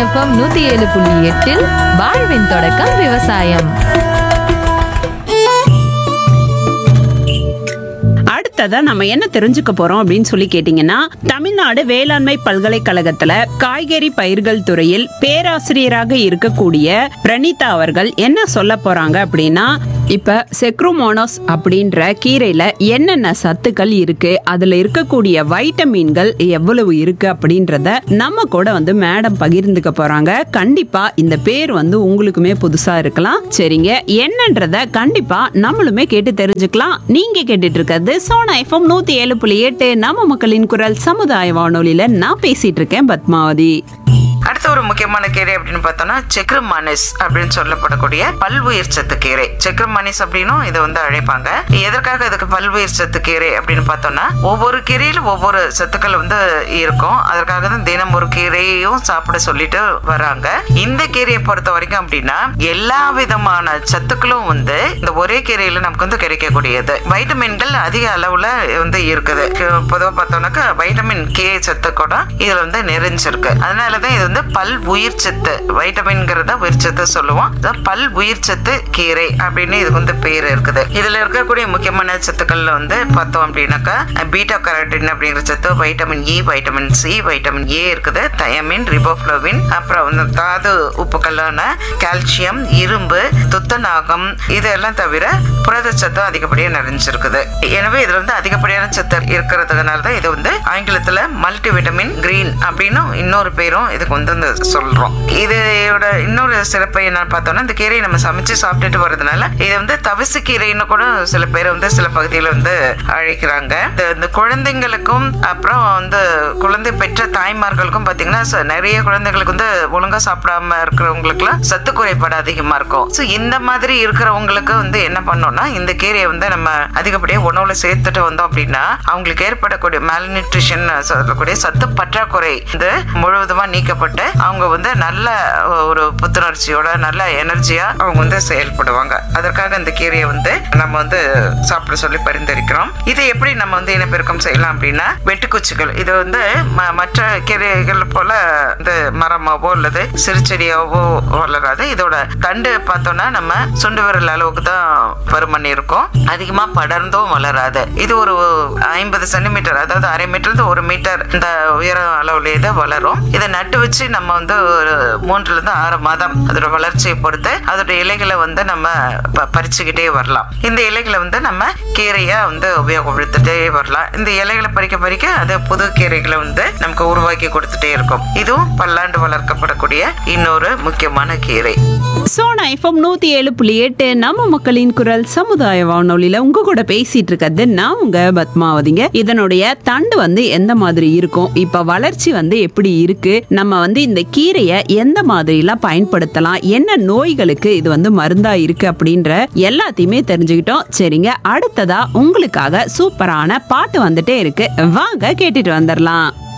FM நூத்தி ஏழு புள்ளி எட்டில் வாழ்வின் தொடக்கம் விவசாயம் அடுத்ததா நம்ம என்ன தெரிஞ்சுக்க போறோம் அப்படின்னு சொல்லி கேட்டீங்கன்னா தமிழ்நாடு வேளாண்மை பல்கலைக்கழகத்துல காய்கறி பயிர்கள் துறையில் பேராசிரியராக இருக்கக்கூடிய பிரணீதா அவர்கள் என்ன சொல்ல போறாங்க அப்படின்னா இப்ப செக்ரோமோனோஸ் அப்படின்ற கீரையில என்னென்ன சத்துக்கள் இருக்கு அதுல இருக்கக்கூடிய வைட்டமின்கள் எவ்வளவு இருக்கு அப்படின்றத நம்ம கூட வந்து மேடம் பகிர்ந்துக்க போறாங்க கண்டிப்பா இந்த பேர் வந்து உங்களுக்குமே புதுசா இருக்கலாம் சரிங்க என்னன்றத கண்டிப்பா நம்மளுமே கேட்டு தெரிஞ்சுக்கலாம் நீங்க கேட்டுட்டு இருக்கிறது சோனா எஃப்எம் நூத்தி ஏழு புள்ளி எட்டு நம்ம மக்களின் குரல் சமுதாய வானொலியில நான் பேசிட்டு இருக்கேன் பத்மாவதி அடுத்த ஒரு முக்கியமான கீரை அப்படின்னு பார்த்தோம்னா செக்ரமானிஸ் அப்படின்னு சொல்லப்படக்கூடிய பல்வுயிர் சத்து கீரை செக்ரமானிஸ் அப்படின்னும் இதை வந்து அழைப்பாங்க எதற்காக இதுக்கு பல்வுயிர் சத்து கீரை அப்படின்னு பார்த்தோம்னா ஒவ்வொரு கீரையிலும் ஒவ்வொரு சத்துக்கள் வந்து இருக்கும் அதற்காக தான் தினம் ஒரு கீரையும் சாப்பிட சொல்லிட்டு வராங்க இந்த கீரையை பொறுத்த வரைக்கும் அப்படின்னா எல்லா விதமான சத்துக்களும் வந்து இந்த ஒரே கீரையில நமக்கு வந்து கிடைக்கக்கூடியது வைட்டமின்கள் அதிக அளவுல வந்து இருக்குது பொதுவாக பார்த்தோம்னாக்கா வைட்டமின் கே சத்து கூட இதுல வந்து நிறைஞ்சிருக்கு அதனாலதான் இது வந்து பல் உயிர் சத்து வைட்டமின்கிறத உயிர் சத்து சொல்லுவோம் அதான் பல் உயிர் சத்து கீரை அப்படின்னு இதுக்கு வந்து பேர் இருக்குது இதுல இருக்கக்கூடிய முக்கியமான சத்துக்கள்ல வந்து பார்த்தோம் அப்படின்னாக்கா பீட்டா கரோட்டின் அப்படிங்கிற சத்து vitamin E vitamin C vitamin A இருக்குது தயமின் ரிபோஃப்ளோவின் அப்புறம் வந்து தாது உப்புக்களான கால்சியம் இரும்பு துத்தநாகம் இதெல்லாம் தவிர புரதச்சத்தும் அதிகப்படியாக நிறைஞ்சிருக்குது எனவே இதுல வந்து அதிகப்படியான சத்து இருக்கிறதுனால தான் இது வந்து ஆங்கிலத்துல மல்டி விட்டமின் கிரீன் அப்படின்னு இன்னொரு பேரும் இதுக்கு வந்து இந்த சொல்றோம் இதோட இன்னொரு சிறப்பு என்ன பார்த்தோம்னா இந்த கீரையை நம்ம சமைச்சு சாப்பிட்டுட்டு வர்றதுனால இது வந்து தவிசு கீரைன்னு கூட சில பேர் வந்து சில பகுதியில் வந்து அழைக்கிறாங்க இந்த இந்த குழந்தைங்களுக்கும் அப்புறம் வந்து குழந்தை பெற்ற தாய்மார்களுக்கும் பார்த்தீங்கன்னா ச- நிறைய குழந்தைகளுக்கு வந்து ஒழுங்கா சாப்பிடாம இருக்கிறவங்களுக்குலாம் சத்து குறைபாடு அதிகமா இருக்கும் ஸோ இந்த மாதிரி இருக்கிறவங்களுக்கு வந்து என்ன பண்ணோம்னா இந்த கீரையை வந்து நம்ம அதிகப்படியாக உணவுல சேர்த்துட்டு வந்தோம் அப்படின்னா அவங்களுக்கு ஏற்படக்கூடிய மேல்நியூட்ரிஷன் சொல்லக்கூடிய சத்து பற்றாக்குறை வந்து முழுவதுமா நீக்கப்பட்டு அவங்க வந்து நல்ல ஒரு புத்துணர்ச்சியோட நல்ல எனர்ஜியா அவங்க வந்து செயல்படுவாங்க அதற்காக இந்த கீரையை வந்து நம்ம வந்து சாப்பிட சொல்லி பரிந்துரைக்கிறோம் இதை எப்படி நம்ம வந்து இனப்பெருக்கம் செய்யலாம் அப்படின்னா வெட்டுக்குச்சிகள் இது வந்து ம- மற்ற கீரைகள் போல இந்த மரமாவோ அல்லது சிறுச்செடியாவோ வளராது இதோட தண்டு பார்த்தோம்னா நம்ம சுண்டு விரல் அளவுக்கு தான் பருமன் இருக்கும் அதிகமா படர்ந்தும் வளராது இது ஒரு ஐம்பது சென்டிமீட்டர் அதாவது அரை மீட்டர் இருந்து ஒரு மீட்டர் இந்த உயரம் அளவுல இது வளரும் இதை நட்டு வச்சு நம்ம வந்து ஒரு மூன்றுல இருந்து ஆறு மாதம் அதோட வளர்ச்சியை பொறுத்து அதோட இலைகளை வந்து நம்ம ப- பறிச்சுக்கிட்டே வரலாம் இந்த இலைகளை வந்து நம்ம கீரையா வந்து உபயோகப்படுத்திட்டே வரலாம் இந்த இலைகளை பறிக்க பறிக்க அது புது கீரைகளை வந்து நமக்கு உருவாக்கி கொடுத்துட்டே இருக்கும் இதுவும் பல்லாண்டு வளர்க்கப்படக்கூடிய இன்னொரு முக்கியமான கீரை சோனா எஃப்எம் நூத்தி ஏழு புள்ளி எட்டு நம்ம மக்களின் குரல் சமுதாய வானொலியில உங்க கூட பேசிட்டு இருக்கிறது நான் உங்க பத்மாவதிங்க இதனுடைய தண்டு வந்து எந்த மாதிரி இருக்கும் இப்ப வளர்ச்சி வந்து எப்படி இருக்கு நம்ம வந்து இந்த கீரையை எந்த மாதிரி எல்லாம் பயன்படுத்தலாம் என்ன நோய்களுக்கு இது வந்து மருந்தா இருக்கு அப்படின்ற எல்லாத்தையுமே தெரிஞ்சுக்கிட்டோம் சரிங்க அடுத்ததா உங்களுக்காக சூப்பரான பாட்டு வந்துட்டே இருக்கு வாங்க கேட்டுட்டு வந்துடலாம்